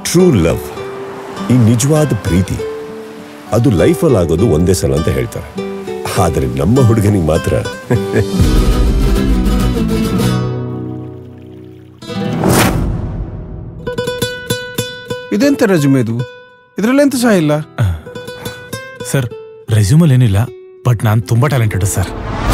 True love ಈ ನಿಜವಾದ ಪ್ರೀತಿ ಅದು ಲೈಫಲ್ಲಿ ಆಗೋದು ಒಂದೇ ಸಲ ಅಂತ ಹೇಳ್ತಾರೆ ಆದರೆ ನಮ್ಮ ಹುಡುಗನಿಗೆ ಮಾತ್ರ ಇದೆಂತ ರೆಜ್ಯೂಮೆ ಇದು ಇದ್ರಲ್ಲೆಂತ ಸಹ ಇಲ್ಲ ಸರ್ ರೆಸ್ಯೂಮಲ್ ಏನಿಲ್ಲ ಬಟ್ ನಾನು ತುಂಬಾ ಟ್ಯಾಲೆಂಟೆಡ್ ಸರ್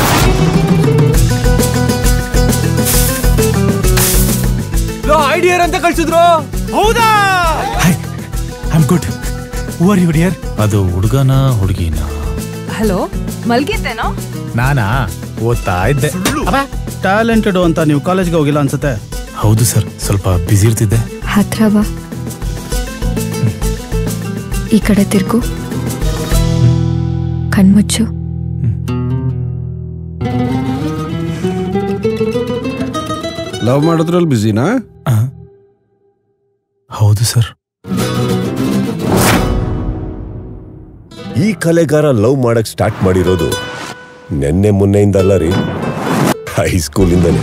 ಐಡಿಯರ್ ಅಂತ ಕಳ್ಸಿದ್ರು ಹೌದಾ I am good who are you dear ಅದು ಹುಡುಗನ ಹುಡುಗಿನ ಹಲೋ ಮಲ್ಗಿದ್ದೇನೋ ನಾನಾ ಓದ್ತಾ ಇದ್ದೆ ಟ್ಯಾಲೆಂಟೆಡ್ ಅಂತ ನೀವು ಕಾಲೇಜ್ಗೆ ಹೋಗಿಲ್ಲ ಅನ್ಸುತ್ತೆ ಹೌದು ಸರ್ ಸ್ವಲ್ಪ ಬ್ಯುಸಿ ಇರ್ತಿದ್ದೆ ಹತ್ರ ಬಾ ಈ ಕಡೆ ತಿರ್ಗು ಕಣ್ಮುಚ್ಚು ಲವ್ ಮಾಡೋದ್ರಲ್ಲಿ ಬ್ಯುಸಿನಾ ಆ? ಹೌದು ಸರ್ ಈ ಕಲೆಗಾರ ಲವ್ ಮಾಡಕ್ ಸ್ಟಾರ್ಟ್ ಮಾಡಿರೋದು ನೆನ್ನೆ ಮೊನ್ನೆಯಿಂದ ಅಲ್ಲ ರೀ ಹೈಸ್ಕೂಲಿಂದನೇ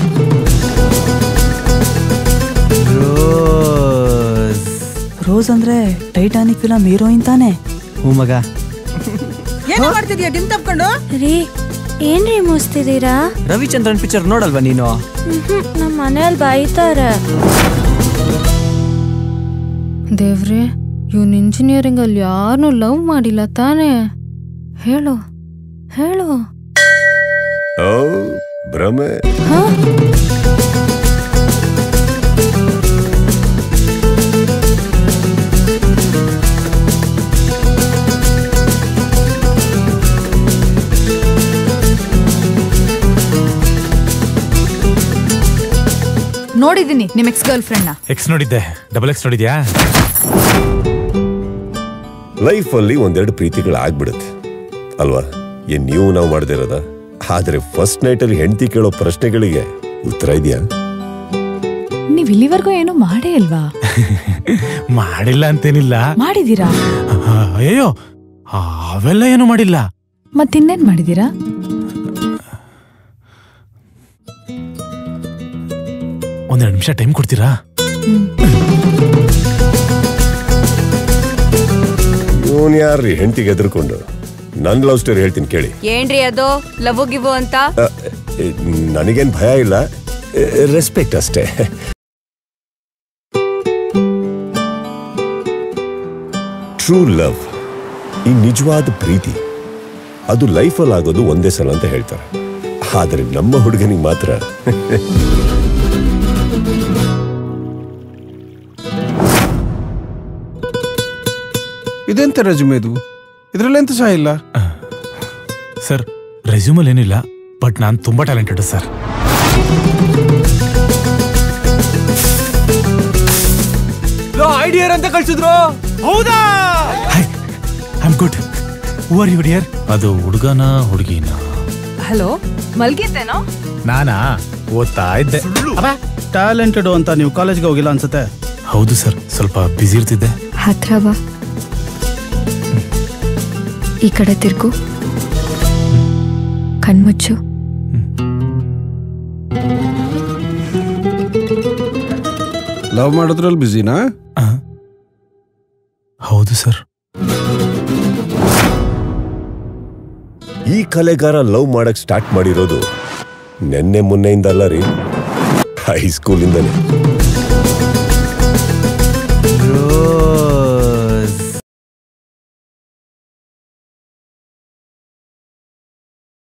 ರೋಸ್ ಅಂದ್ರೆ ಟೈಟಾನಿಕ್ ಫಿಲಂ ಹೀರೋಯಿನ್ ತಾನೆ ಹ್ಞೂ ಮಗ ಏನು ಮಾಡ್ತಿದ್ಯಾ ಡಿಮ್ ತಪ್ಕೊಂಡು ರೀ ಏನ್ರಿ ಮುಸ್ತಿದ್ದೀರಾ ರವಿಚಂದ್ರನ್ ಪಿಕ್ಚರ್ ನೋಡಲ್ವಾ ನೀನು ನಮ್ಮ ಮನೇಲಿ ಬೈತಾರೆ ದೇವ್ರೆ ಇವನ್ ಇಂಜಿನಿಯರಿಂಗ್ ಅಲ್ಲಿ ಯಾರನ್ನೂ ಲವ್ ಮಾಡಿಲ್ಲ ತಾನೇ ಹೇಳು ಹೇಳು ಓ ಭ್ರಮೆ ಹಾ ನೋಡಿದೀನಿ ನಿಮ್ ಎಕ್ಸ್ ಗರ್ಲ್ ಫ್ರೆಂಡ್ ನ ಎಕ್ಸ್ ನೋಡಿದ್ದೆ ಡಬಲ್ ಎಕ್ಸ್ ನೋಡಿದ್ಯಾ ಲೈಫಲ್ಲಿ ಒಂದೆರಡು ಪ್ರೀತಿಗಳು ಆಗ್ಬಿಡುತ್ತೆ ಅಲ್ವಾ ಏನ್ ನೀವು ನಾವು ಮಾಡದೇ ಇರೋದ ಆದ್ರೆ ಫಸ್ಟ್ ನೈಟ್ ಅಲ್ಲಿ ಹೆಂಡತಿ ಕೇಳೋ ಪ್ರಶ್ನೆಗಳಿಗೆ ಉತ್ತರ ಇದೆಯಾ ನೀವ್ ಇಲ್ಲಿವರೆಗೂ ಏನು ಮಾಡೇ ಇಲ್ವಾ ಮಾಡಿಲ್ಲ ಅಂತೇನಿಲ್ಲ ಮಾಡಿದೀರಾ ಆ, ಅಯ್ಯೋ ಅವೆಲ್ಲ ಏನು ಮಾಡಿಲ್ಲ ಮತ್ತಿನ್ನೇನ್ ಮಾಡಿದೀರಾ ಒಂದೆರಡು ನಿಮಿಷ ಟೈಮ್ ಕೊಡ್ತೀರಾ ಇವನ್ ಯಾರ್ರಿ ಹೆಂಡತಿಗೆ ಎದುರ್ಕೊಂಡು ನನ್ ಲವ್ ಸ್ಟೋರಿ ಹೇಳ್ತೀನಿ ಕೇಳಿ ಏನ್ರಿ ಅದು ಲವ್ ಗಿವು ಅಂತ ಅ, ಎ, ನನಗೇನ್ ಭಯ ಇಲ್ಲ ರೆಸ್ಪೆಕ್ಟ್ ಅಷ್ಟೇ ಟ್ರೂ ಲವ್ ಈ ನಿಜವಾದ ಪ್ರೀತಿ ಅದು ಲೈಫಲ್ಲಿ ಆಗೋದು ಒಂದೇ ಸಲ ಅಂತ ಹೇಳ್ತಾರೆ ಆದರೆ ನಮ್ಮ ಹುಡುಗನಿಗೆ ಮಾತ್ರ ಇದೆಂತ ರೆಜ್ಯೂಮೆ ಇದು ಇದ್ರಲ್ಲೆಂತ ಸಹ ಇಲ್ಲ ಸರ್ ರೆಸ್ಯೂಮಲ್ ಏನಿಲ್ಲ ಬಟ್ ನಾನು ತುಂಬಾ ಟ್ಯಾಲೆಂಟೆಡ್ ಸರ್ ಐಡಿಯರ್ ಅಂತ ಕಳ್ಸಿದ್ರು ಹೌದಾ I am good who are you dear ಅದು ಹುಡುಗನ ಹುಡುಗಿನ ಹಲೋ ಮಲ್ಗಿದ್ದೇನೋ ನಾನಾ ಓದ್ತಾ ಇದ್ದೆ ಟ್ಯಾಲೆಂಟೆಡ್ ಅಂತ ನೀವು ಕಾಲೇಜ್ಗೆ ಹೋಗಿಲ್ಲ ಅನ್ಸುತ್ತೆ ಹೌದು ಸರ್ ಸ್ವಲ್ಪ ಬ್ಯುಸಿ ಇರ್ತಿದ್ದೆ ಹತ್ರ ಬಾ ಈ ಕಡೆ ತಿರ್ಗು ಕಣ್ಮುಚ್ಚು ಲವ್ ಮಾಡೋದ್ರಲ್ಲಿ ಬ್ಯುಸಿನಾ ಆ? ಹೌದು ಸರ್ ಈ ಕಲೆಗಾರ ಲವ್ ಮಾಡಕ್ ಸ್ಟಾರ್ಟ್ ಮಾಡಿರೋದು ನೆನ್ನೆ ಮೊನ್ನೆಯಿಂದ ಅಲ್ಲ ರೀ ಹೈಸ್ಕೂಲಿಂದನೇ